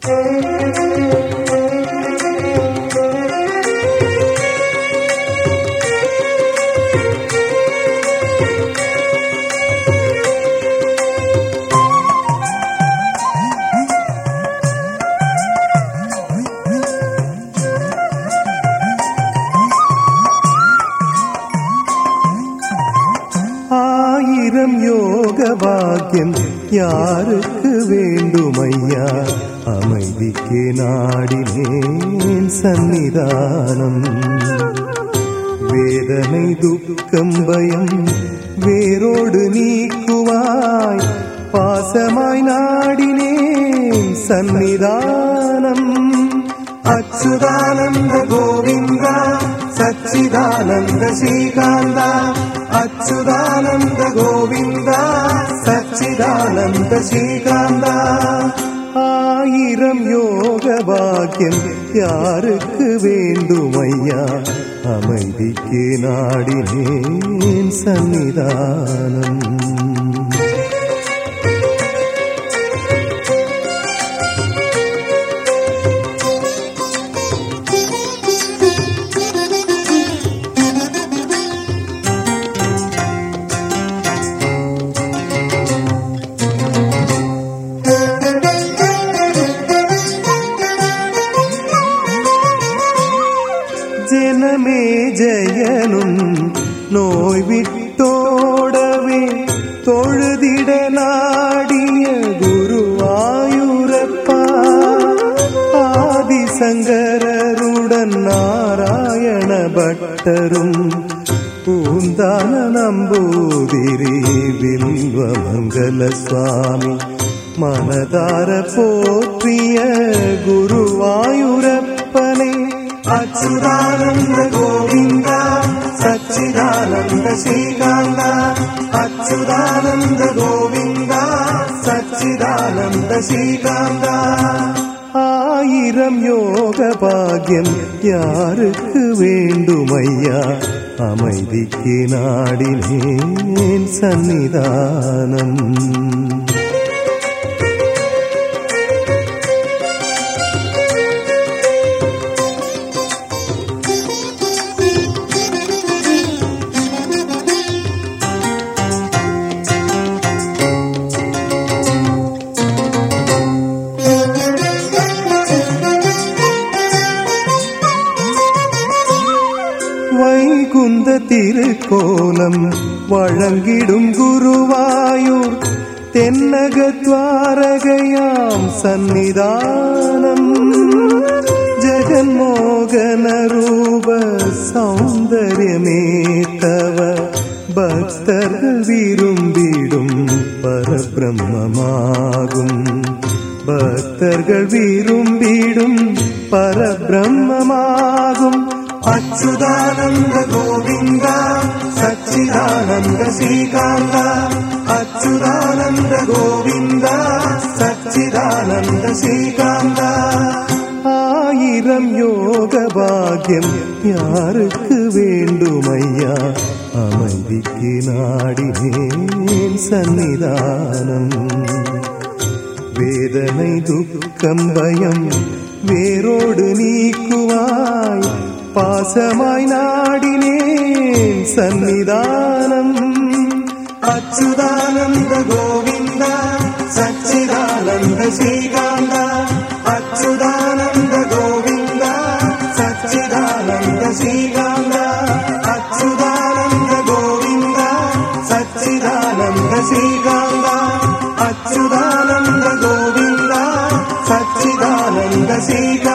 ஆயிரம் யோக பாக்கியம் யாருக்கு வேண்டுமையா அமைதிக்கு நாடினேன் சன்னிதானம் வேதனை துக்கம் பயம் வேரோடு நீக்குவாய் பாசமாய் நாடினேன் சன்னிதானம் அச்சுதானந்த கோவிந்தா சச்சிதானந்த ஸ்ரீகாந்தா அச்சுதானந்த கோவிந்தா சச்சிதானந்த ஸ்ரீகாந்தா ஆயிரம் யோக பாக்கியம் யாருக்கு வேண்டுமையா அமைதிக்கு நாடினேன் சன்னிதானம் ஜனமே ஜெயனும் நோய் விட்டோடவே தொழுதிட நாடிய குருவாயூரப்பா ஆதிசங்கரருடன் நாராயண பட்டரும் பூந்தான நம்பூதிரி வில்வமங்கல சுவாமி மனதார போற்றிய குருவாயூரப்பனே அச்சுதானந்த கோவிந்தா சச்சிதானந்த ஸ்ரீகாந்தா அச்சுதானந்த கோவிந்தா சச்சிதானந்த ஸ்ரீகாந்தா ஆயிரம் யோக பாக்கியம் யாருக்கு வேண்டுமையா அமைதிக்கு நாடினேன் சன்னிதானம் வைகுந்த திருக்கோலம் வழங்கிடும் குருவாயூர் தென்னக துவாரகையாம் சந்நிதானம் ஜெகன்மோகன ரூப சௌந்தர்யமே தவ பக்தர்கள் விரும்பிடும் பரபிரம்மமாகும் பக்தர்கள் விரும்பிடும் பரபிரம்மமாகும் அச்சுதானந்த கோவிந்தா சச்சிதானந்த ஸ்ரீகாந்தா அச்சுதானந்த கோவிந்தா சச்சிதானந்த ஸ்ரீகாந்தா ஆயிரம் யோக பாக்கியம் யாருக்கு வேண்டுமையா அமைதிக்கு நாடினேன் சன்னிதானம் வேதனை துக்கம் பயம் வேரோடு நீக்குவாய் பாசமாய் நாடினேன் சன்னிதானம் அச்சுதானந்த கோவிந்தா சச்சிதானந்த ஸ்ரீகாந்தா அச்சுதானந்த கோவிந்தா சச்சிதானந்த ஸ்ரீகாந்தா அச்சுதானந்த கோவிந்தா சச்சிதானந்த ஸ்ரீகாந்தா அச்சுதானந்த கோவிந்தா சச்சிதானந்த ஸ்ரீகாந்தா